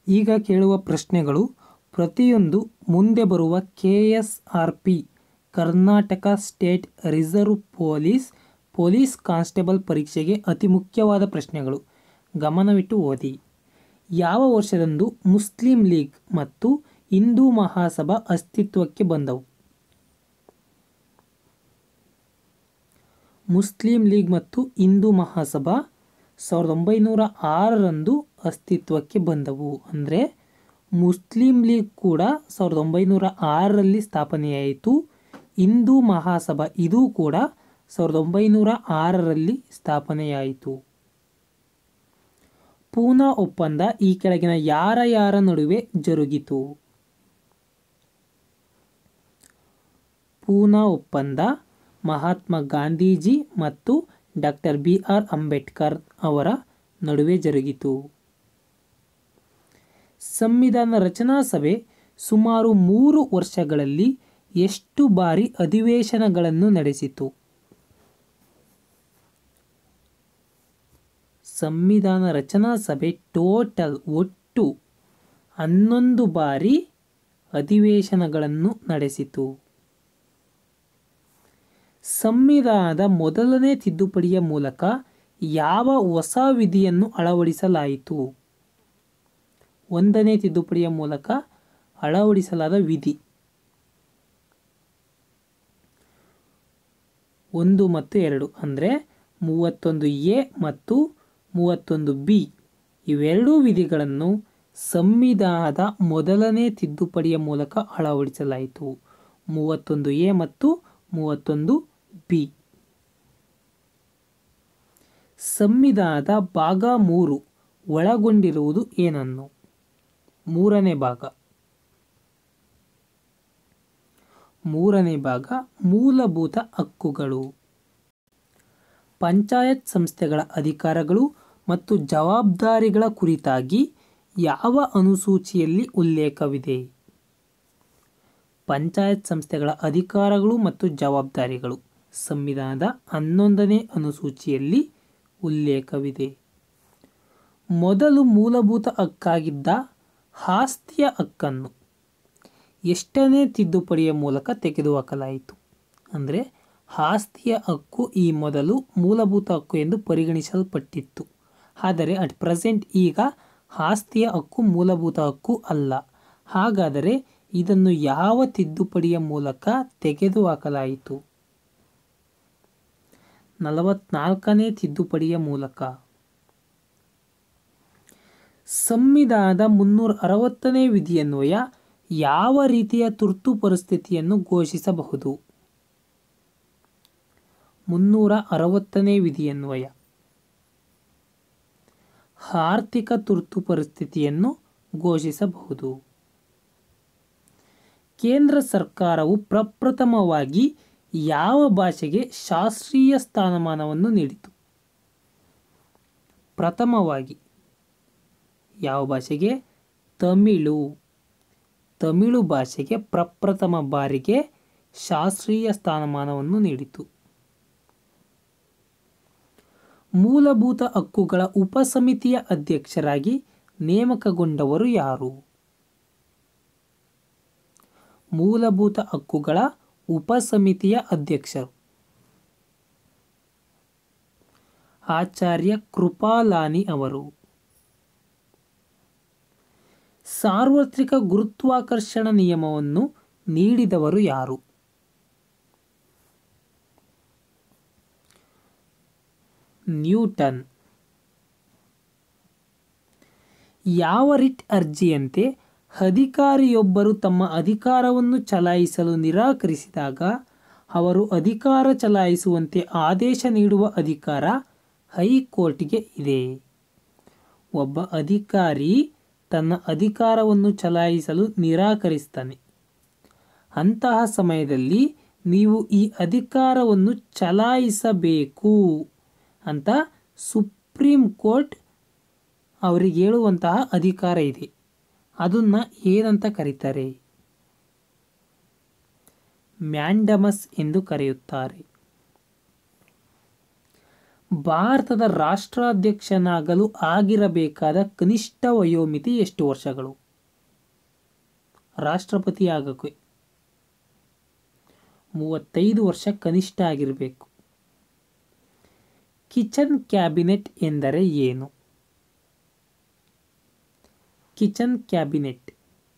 ಈಗ ಕೇಳುವ ಪ್ರಶ್ನೆಗಳು ಪ್ರತಿಯೊಂದು ಮುಂದೆ ಬರುವ K S R P Karnataka state reserve police police constable ಪರೀಕ್ಷೆಗೆ ಅತಿ ಮುಖ್ಯವಾದ ಪ್ರಶ್ನೆಗಳು ಗಮನವಿಟ್ಟು ಓದಿ ಯಾವ ವರ್ಷದಂದು ಮುಸ್ಲಿಂ ಲೀಗ್ ಮತ್ತು ಹಿಂದೂ ಮಹಾಸಭಾ ಅಸ್ತಿತ್ವಕ್ಕೆ ಬಂದವು ಮುಸ್ಲಿಂ ಲೀಗ್ ಮತ್ತು ಹಿಂದೂ ಮಹಾಸಭಾ ಸಾವಿರದ ಒಂಬೈನೂರ ಆರರಂದು ಅಸ್ತಿತ್ವಕ್ಕೆ ಬಂದವು ಅಂದರೆ ಮುಸ್ಲಿಂ ಲೀಗ್ ಕೂಡ ಸಾವಿರದ ಒಂಬೈನೂರ ಆರರಲ್ಲಿ ಸ್ಥಾಪನೆಯಾಯಿತು ಹಿಂದೂ ಮಹಾಸಭಾ ಇದು ಕೂಡ ಸಾವಿರದ ಒಂಬೈನೂರ ಆರರಲ್ಲಿ ಸ್ಥಾಪನೆಯಾಯಿತು ಪೂನಾ ಒಪ್ಪಂದ ಈ ಕೆಳಗಿನ ಯಾರ ಯಾರ ನಡುವೆ ಜರುಗಿತು ಪೂನಾ ಒಪ್ಪಂದ ಮಹಾತ್ಮ ಗಾಂಧೀಜಿ ಮತ್ತು ಡಾಕ್ಟರ್ ಬಿ ಆರ್ ಅಂಬೇಡ್ಕರ್ ಅವರ ನಡುವೆ ಜರುಗಿತು ಸಂವಿಧಾನ ರಚನಾ ಸಭೆ ಸುಮಾರು ಮೂರು ವರ್ಷಗಳಲ್ಲಿ ಎಷ್ಟು ಬಾರಿ ಅಧಿವೇಶನಗಳನ್ನು ನಡೆಸಿತು ಸಂವಿಧಾನ ರಚನಾ ಸಭೆ ಟೋಟಲ್ ಒಟ್ಟು ಹನ್ನೊಂದು ಬಾರಿ ಅಧಿವೇಶನಗಳನ್ನು ನಡೆಸಿತು ಸಂವಿಧಾನದ ಮೊದಲನೇ ತಿದ್ದುಪಡಿಯ ಮೂಲಕ ಯಾವ ಹೊಸ ವಿಧಿಯನ್ನು ಅಳವಡಿಸಲಾಯಿತು ಒಂದನೇ ತಿದ್ದುಪಡಿಯ ಮೂಲಕ ಅಳವಡಿಸಲಾದ ವಿಧಿ ಒಂದು ಮತ್ತು ಎರಡು ಅಂದರೆ ಮೂವತ್ತೊಂದು ಎ ಮತ್ತು ಮೂವತ್ತೊಂದು ಬಿ ಇವೆರಡೂ ವಿಧಿಗಳನ್ನು ಸಂವಿಧಾನದ ಮೊದಲನೇ ತಿದ್ದುಪಡಿಯ ಮೂಲಕ ಅಳವಡಿಸಲಾಯಿತು ಮೂವತ್ತೊಂದು ಎ ಮತ್ತು ಮೂವತ್ತೊಂದು ಬಿ ಸಂವಿಧಾನದ ಭಾಗ ಮೂರು ಒಳಗೊಂಡಿರುವುದು ಏನನ್ನು ಮೂರನೇ ಭಾಗ ಮೂರನೇ ಭಾಗ ಮೂಲಭೂತ ಹಕ್ಕುಗಳು ಪಂಚಾಯತ್ ಸಂಸ್ಥೆಗಳ ಅಧಿಕಾರಗಳು ಮತ್ತು ಜವಾಬ್ದಾರಿಗಳ ಕುರಿತಾಗಿ ಯಾವ ಅನುಸೂಚಿಯಲ್ಲಿ ಉಲ್ಲೇಖವಿದೆ ಪಂಚಾಯತ್ ಸಂಸ್ಥೆಗಳ ಅಧಿಕಾರಗಳು ಮತ್ತು ಜವಾಬ್ದಾರಿಗಳು ಸಂವಿಧಾನದ ಹನ್ನೊಂದನೇ ಅನುಸೂಚಿಯಲ್ಲಿ ಉಲ್ಲೇಖವಿದೆ ಮೊದಲು ಮೂಲಭೂತ ಹಕ್ಕಾಗಿದ್ದ ಆಸ್ತಿಯ ಹಕ್ಕನ್ನು ಎಷ್ಟನೇ ತಿದ್ದುಪಡಿಯ ಮೂಲಕ ತೆಗೆದುಹಾಕಲಾಯಿತು ಅಂದರೆ ಆಸ್ತಿಯ ಹಕ್ಕು ಈ ಮೊದಲು ಮೂಲಭೂತ ಹಕ್ಕು ಎಂದು ಪರಿಗಣಿಸಲ್ಪಟ್ಟಿತ್ತು ಆದರೆ ಅಟ್ ಪ್ರೆಸೆಂಟ್ ಈಗ ಆಸ್ತಿಯ ಹಕ್ಕು ಮೂಲಭೂತ ಹಕ್ಕು ಅಲ್ಲ ಹಾಗಾದರೆ ಇದನ್ನು ಯಾವ ತಿದ್ದುಪಡಿಯ ಮೂಲಕ ತೆಗೆದುಹಾಕಲಾಯಿತು ನಲವತ್ನಾಲ್ಕನೇ ತಿದ್ದುಪಡಿಯ ಮೂಲಕ ಸಂವಿಧಾನದ ಮುನ್ನೂರ ಅರವತ್ತನೇ ವಿಧಿಯನ್ವಯ ಯಾವ ರೀತಿಯ ತುರ್ತು ಪರಿಸ್ಥಿತಿಯನ್ನು ಘೋಷಿಸಬಹುದು ಮುನ್ನೂರ ಅರವತ್ತನೇ ವಿಧಿಯನ್ವಯ ಆರ್ಥಿಕ ತುರ್ತು ಪರಿಸ್ಥಿತಿಯನ್ನು ಘೋಷಿಸಬಹುದು ಕೇಂದ್ರ ಸರ್ಕಾರವು ಪ್ರಪ್ರಥಮವಾಗಿ ಯಾವ ಭಾಷೆಗೆ ಶಾಸ್ತ್ರೀಯ ಸ್ಥಾನಮಾನವನ್ನು ನೀಡಿತು ಪ್ರಥಮವಾಗಿ ಯಾವ ಭಾಷೆಗೆ ತಮಿಳು ತಮಿಳು ಭಾಷೆಗೆ ಪ್ರಪ್ರಥಮ ಬಾರಿಗೆ ಶಾಸ್ತ್ರೀಯ ಸ್ಥಾನಮಾನವನ್ನು ನೀಡಿತು ಮೂಲಭೂತ ಹಕ್ಕುಗಳ ಉಪಸಮಿತಿಯ ಅಧ್ಯಕ್ಷರಾಗಿ ನೇಮಕಗೊಂಡವರು ಯಾರು ಮೂಲಭೂತ ಹಕ್ಕುಗಳ ಉಪಸಮಿತಿಯ ಅಧ್ಯಕ್ಷರು ಆಚಾರ್ಯ ಕೃಪಾಲಾನಿ ಅವರು ಸಾರ್ವತ್ರಿಕ ಗುರುತ್ವಾಕರ್ಷಣ ನಿಯಮವನ್ನು ನೀಡಿದವರು ಯಾರು ನ್ಯೂಟನ್ ಯಾವ ರಿಟ್ ಅರ್ಜಿಯಂತೆ ಅಧಿಕಾರಿಯೊಬ್ಬರು ತಮ್ಮ ಅಧಿಕಾರವನ್ನು ಚಲಾಯಿಸಲು ನಿರಾಕರಿಸಿದಾಗ ಅವರು ಅಧಿಕಾರ ಚಲಾಯಿಸುವಂತೆ ಆದೇಶ ನೀಡುವ ಅಧಿಕಾರ ಹೈಕೋರ್ಟ್ಗೆ ಇದೆ ಒಬ್ಬ ಅಧಿಕಾರಿ ತನ್ನ ಅಧಿಕಾರವನ್ನು ಚಲಾಯಿಸಲು ನಿರಾಕರಿಸ್ತಾನೆ ಅಂತಹ ಸಮಯದಲ್ಲಿ ನೀವು ಈ ಅಧಿಕಾರವನ್ನು ಚಲಾಯಿಸಬೇಕು ಅಂತ ಸುಪ್ರೀಂ ಕೋರ್ಟ್ ಅವರಿಗೆ ಹೇಳುವಂತಹ ಅಧಿಕಾರ ಇದೆ ಅದನ್ನು ಏನಂತ ಕರೀತಾರೆ ಮ್ಯಾಂಡಮಸ್ ಎಂದು ಕರೆಯುತ್ತಾರೆ ಭಾರತದ ರಾಷ್ಟ್ರಾಧ್ಯಕ್ಷನಾಗಲು ಆಗಿರಬೇಕಾದ ಕನಿಷ್ಠ ವಯೋಮಿತಿ ಎಷ್ಟು ವರ್ಷಗಳು ರಾಷ್ಟ್ರಪತಿ ಆಗೋಕ್ಕೆ ಮೂವತ್ತೈದು ವರ್ಷ ಕನಿಷ್ಠ ಆಗಿರಬೇಕು ಕಿಚನ್ ಕ್ಯಾಬಿನೆಟ್ ಎಂದರೆ ಏನು ಕಿಚನ್ ಕ್ಯಾಬಿನೆಟ್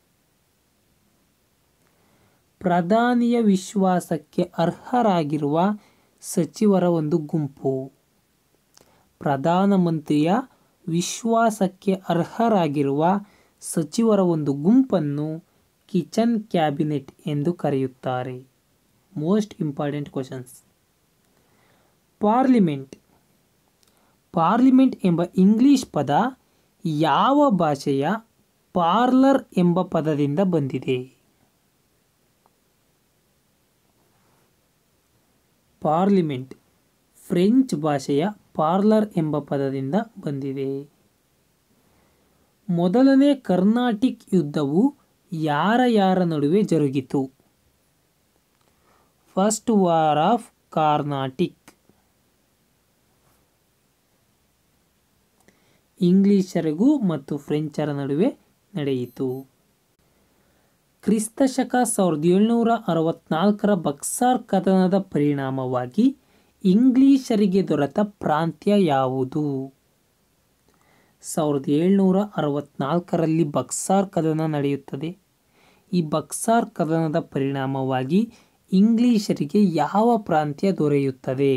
ಪ್ರಧಾನಿಯ ವಿಶ್ವಾಸಕ್ಕೆ ಅರ್ಹರಾಗಿರುವ ಸಚಿವರ ಒಂದು ಗುಂಪು ಪ್ರಧಾನಮಂತ್ರಿಯ ವಿಶ್ವಾಸಕ್ಕೆ ಅರ್ಹರಾಗಿರುವ ಸಚಿವರ ಒಂದು ಗುಂಪನ್ನು ಕಿಚನ್ ಕ್ಯಾಬಿನೆಟ್ ಎಂದು ಕರೆಯುತ್ತಾರೆ most important questions parliament parliament ಎಂಬ ಇಂಗ್ಲಿಷ್ ಪದ ಯಾವ ಭಾಷೆಯ ಪಾರ್ಲರ್ ಎಂಬ ಪದದಿಂದ ಬಂದಿದೆ ಪಾರ್ಲಿಮೆಂಟ್ ಫ್ರೆಂಚ್ ಭಾಷೆಯ ಪಾರ್ಲರ್ ಎಂಬ ಪದದಿಂದ ಬಂದಿದೆ ಮೊದಲನೇ ಕರ್ನಾಟಿಕ್ ಯುದ್ಧವು ಯಾರ ಯಾರ ನಡುವೆ ಜರುಗಿತು ಫಸ್ಟ್ ವಾರ್ ಆಫ್ ಕಾರ್ನಾಟಿಕ್ ಇಂಗ್ಲಿಷರಿಗೂ ಮತ್ತು ಫ್ರೆಂಚರ ನಡುವೆ ನಡೆಯಿತು ಕ್ರಿಸ್ತಶಕ ಸಾವಿರದ ಏಳ್ನೂರ ಅರವತ್ನಾಲ್ಕರ ಬಕ್ಸಾರ್ ಕದನದ ಪರಿಣಾಮವಾಗಿ ಇಂಗ್ಲಿಷರಿಗೆ ದೊರೆತ ಪ್ರಾಂತ್ಯ ಯಾವುದು ಸಾವಿರದ ಏಳ್ನೂರ ಅರವತ್ನಾಲ್ಕರಲ್ಲಿ ಬಕ್ಸಾರ್ ಕದನ ನಡೆಯುತ್ತದೆ ಈ ಬಕ್ಸಾರ್ ಕದನದ ಪರಿಣಾಮವಾಗಿ ಇಂಗ್ಲಿಷರಿಗೆ ಯಾವ ಪ್ರಾಂತ್ಯ ದೊರೆಯುತ್ತದೆ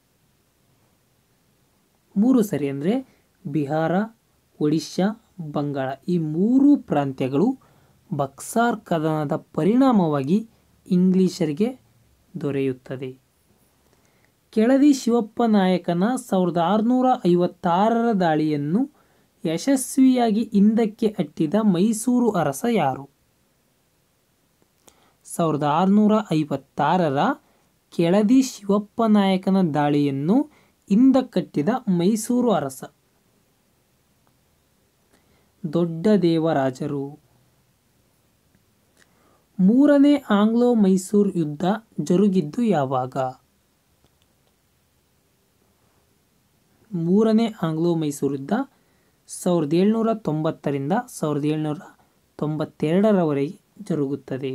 ಮೂರು ಸರಿ ಅಂದರೆ ಬಿಹಾರ ಒಡಿಶಾ ಬಂಗಾಳ ಈ ಮೂರು ಪ್ರಾಂತ್ಯಗಳು ಬಕ್ಸಾರ್ ಕದನದ ಪರಿಣಾಮವಾಗಿ ಇಂಗ್ಲಿಷರಿಗೆ ದೊರೆಯುತ್ತದೆ ಕೆಳದಿ ಶಿವಪ್ಪ ನಾಯಕನ ಸಾವಿರದ ಆರುನೂರ ಐವತ್ತಾರರ ದಾಳಿಯನ್ನು ಯಶಸ್ವಿಯಾಗಿ ಹಿಂದಕ್ಕೆ ಅಟ್ಟಿದ ಮೈಸೂರು ಅರಸ ಯಾರು ಸಾವಿರದ ಆರುನೂರ ಐವತ್ತಾರರ ಕೆಳದಿ ಶಿವಪ್ಪ ನಾಯಕನ ದಾಳಿಯನ್ನು ಹಿಂದಕ್ಕಟ್ಟಿದ ಮೈಸೂರು ಅರಸ ದೊಡ್ಡ ದೇವರಾಜರು ಮೂರನೇ ಆಂಗ್ಲೋ ಮೈಸೂರು ಯುದ್ಧ ಜರುಗಿದ್ದು ಯಾವಾಗ ಮೂರನೇ ಆಂಗ್ಲೋ ಮೈಸೂರು ಯುದ್ಧ ಸಾವಿರದ ಏಳ್ನೂರ ತೊಂಬತ್ತರಿಂದ ಸಾವಿರದ ಏಳ್ನೂರ ತೊಂಬತ್ತೆರಡರವರೆಗೆ ಜರುಗುತ್ತದೆ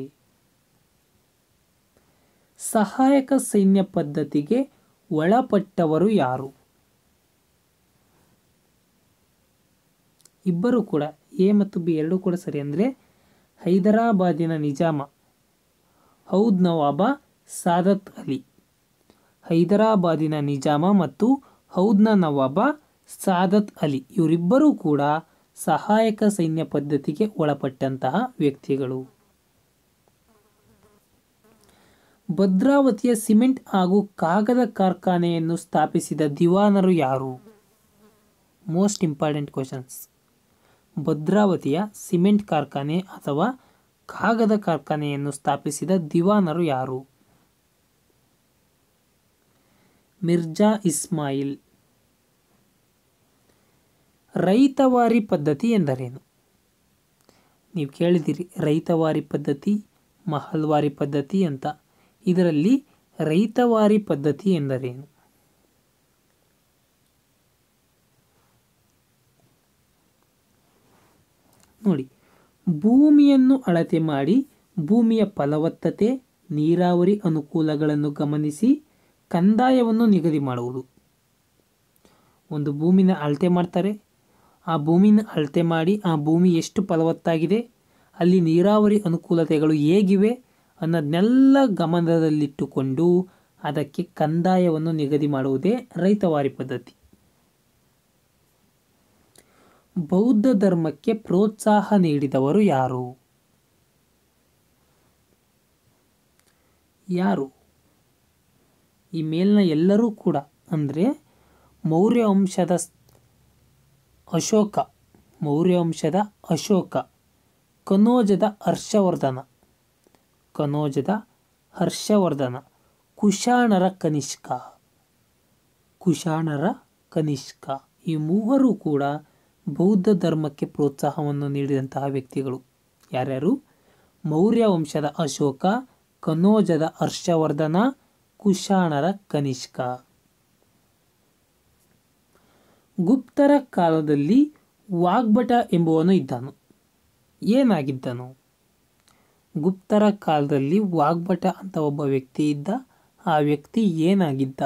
ಸಹಾಯಕ ಸೈನ್ಯ ಪದ್ಧತಿಗೆ ಒಳಪಟ್ಟವರು ಯಾರು ಇಬ್ಬರು ಕೂಡ ಎ ಮತ್ತು ಬಿ ಎರಡೂ ಕೂಡ ಸರಿ ಅಂದರೆ ಹೈದರಾಬಾದಿನ ನಿಜಾಮ ಹೌದ್ ನವಾಬ ಸಾದತ್ ಅಲಿ ಹೈದರಾಬಾದಿನ ನಿಜಾಮ ಮತ್ತು ಹೌದ್ನ ನವಾಬ ಸಾದತ್ ಅಲಿ ಇವರಿಬ್ಬರೂ ಕೂಡ ಸಹಾಯಕ ಸೈನ್ಯ ಪದ್ಧತಿಗೆ ಒಳಪಟ್ಟಂತಹ ವ್ಯಕ್ತಿಗಳು ಭದ್ರಾವತಿಯ ಸಿಮೆಂಟ್ ಹಾಗೂ ಕಾಗದ ಕಾರ್ಖಾನೆಯನ್ನು ಸ್ಥಾಪಿಸಿದ ದಿವಾನರು ಯಾರು ಮೋಸ್ಟ್ ಇಂಪಾರ್ಟೆಂಟ್ ಕ್ವಶನ್ಸ್ ಭದ್ರಾವತಿಯ ಸಿಮೆಂಟ್ ಕಾರ್ಖಾನೆ ಅಥವಾ ಕಾಗದ ಕಾರ್ಖಾನೆಯನ್ನು ಸ್ಥಾಪಿಸಿದ ದಿವಾನರು ಯಾರು ಮಿರ್ಜಾ ಇಸ್ಮಾಯಿಲ್ ರೈತವಾರಿ ಪದ್ಧತಿ ಎಂದರೇನು ನೀವು ಕೇಳಿದಿರಿ ರೈತವಾರಿ ಪದ್ಧತಿ ಮಹಲ್ವಾರಿ ಪದ್ಧತಿ ಅಂತ ಇದರಲ್ಲಿ ರೈತವಾರಿ ಪದ್ಧತಿ ಎಂದರೇನು ನೋಡಿ ಭೂಮಿಯನ್ನು ಅಳತೆ ಮಾಡಿ ಭೂಮಿಯ ಫಲವತ್ತತೆ ನೀರಾವರಿ ಅನುಕೂಲಗಳನ್ನು ಗಮನಿಸಿ ಕಂದಾಯವನ್ನು ನಿಗದಿ ಮಾಡುವುದು ಒಂದು ಭೂಮಿನ ಅಳತೆ ಮಾಡ್ತಾರೆ ಆ ಭೂಮಿನ ಅಳತೆ ಮಾಡಿ ಆ ಭೂಮಿ ಎಷ್ಟು ಫಲವತ್ತಾಗಿದೆ ಅಲ್ಲಿ ನೀರಾವರಿ ಅನುಕೂಲತೆಗಳು ಹೇಗಿವೆ ಅನ್ನೋದನ್ನೆಲ್ಲ ಗಮನದಲ್ಲಿಟ್ಟುಕೊಂಡು ಅದಕ್ಕೆ ಕಂದಾಯವನ್ನು ನಿಗದಿ ಮಾಡುವುದೇ ರೈತವಾರಿ ಪದ್ಧತಿ ಬೌದ್ಧ ಧರ್ಮಕ್ಕೆ ಪ್ರೋತ್ಸಾಹ ನೀಡಿದವರು ಯಾರು ಯಾರು ಈ ಮೇಲಿನ ಎಲ್ಲರೂ ಕೂಡ ಅಂದರೆ ಮೌರ್ಯ ವಂಶದ ಸ್- ಅಶೋಕ ಮೌರ್ಯ ವಂಶದ ಅಶೋಕ ಕನೋಜದ ಹರ್ಷವರ್ಧನ ಕನೋಜದ ಹರ್ಷವರ್ಧನ ಕುಶಾಣರ ಕನಿಷ್ಕ ಕುಶಾಣರ ಕನಿಷ್ಕ ಈ ಮೂವರು ಕೂಡ ಬೌದ್ಧ ಧರ್ಮಕ್ಕೆ ಪ್ರೋತ್ಸಾಹವನ್ನು ನೀಡಿದಂತಹ ವ್ಯಕ್ತಿಗಳು ಯಾರ್ಯಾರು ಮೌರ್ಯ ವಂಶದ ಅಶೋಕ ಕನೋಜದ ಹರ್ಷವರ್ಧನ ಕುಶಾಣರ ಕನಿಷ್ಕ ಗುಪ್ತರ ಕಾಲದಲ್ಲಿ ವಾಗ್ಭಟ ಎಂಬುವನು ಇದ್ದನು ಏನಾಗಿದ್ದನು ಗುಪ್ತರ ಕಾಲದಲ್ಲಿ ವಾಗ್ಭಟ ಅಂತ ಒಬ್ಬ ವ್ಯಕ್ತಿ ಇದ್ದ ಆ ವ್ಯಕ್ತಿ ಏನಾಗಿದ್ದ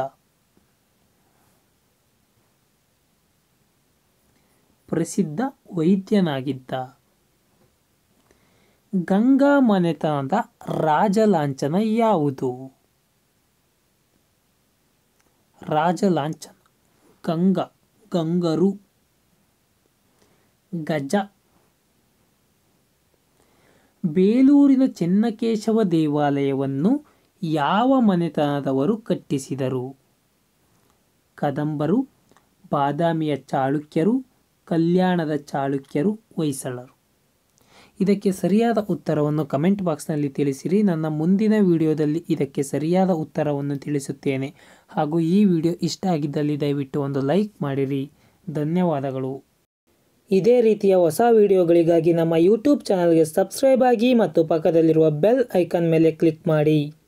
ಪ್ರಸಿದ್ಧ ವೈದ್ಯನಾಗಿದ್ದ ಗಂಗಾ ಮನೆತನದ ರಾಜಲಾಂಛನ ಯಾವುದು ರಾಜಲಾಂಛನ ಗಂಗಾ ಗಂಗರು ಗಜ ಬೇಲೂರಿನ ಚೆನ್ನಕೇಶವ ದೇವಾಲಯವನ್ನು ಯಾವ ಮನೆತನದವರು ಕಟ್ಟಿಸಿದರು ಕದಂಬರು ಬಾದಾಮಿಯ ಚಾಳುಕ್ಯರು ಕಲ್ಯಾಣದ ಚಾಳುಕ್ಯರು ಹೊಯ್ಸಳರು ಇದಕ್ಕೆ ಸರಿಯಾದ ಉತ್ತರವನ್ನು ಕಮೆಂಟ್ ಬಾಕ್ಸ್ನಲ್ಲಿ ತಿಳಿಸಿರಿ ನನ್ನ ಮುಂದಿನ ವಿಡಿಯೋದಲ್ಲಿ ಇದಕ್ಕೆ ಸರಿಯಾದ ಉತ್ತರವನ್ನು ತಿಳಿಸುತ್ತೇನೆ ಹಾಗೂ ಈ ವಿಡಿಯೋ ಇಷ್ಟ ಆಗಿದ್ದಲ್ಲಿ ದಯವಿಟ್ಟು ಒಂದು ಲೈಕ್ ಮಾಡಿರಿ ಧನ್ಯವಾದಗಳು ಇದೇ ರೀತಿಯ ಹೊಸ ವಿಡಿಯೋಗಳಿಗಾಗಿ ನಮ್ಮ ಯೂಟ್ಯೂಬ್ ಚಾನಲ್ಗೆ ಸಬ್ಸ್ಕ್ರೈಬ್ ಆಗಿ ಮತ್ತು ಪಕ್ಕದಲ್ಲಿರುವ ಬೆಲ್ ಐಕಾನ್ ಮೇಲೆ ಕ್ಲಿಕ್ ಮಾಡಿ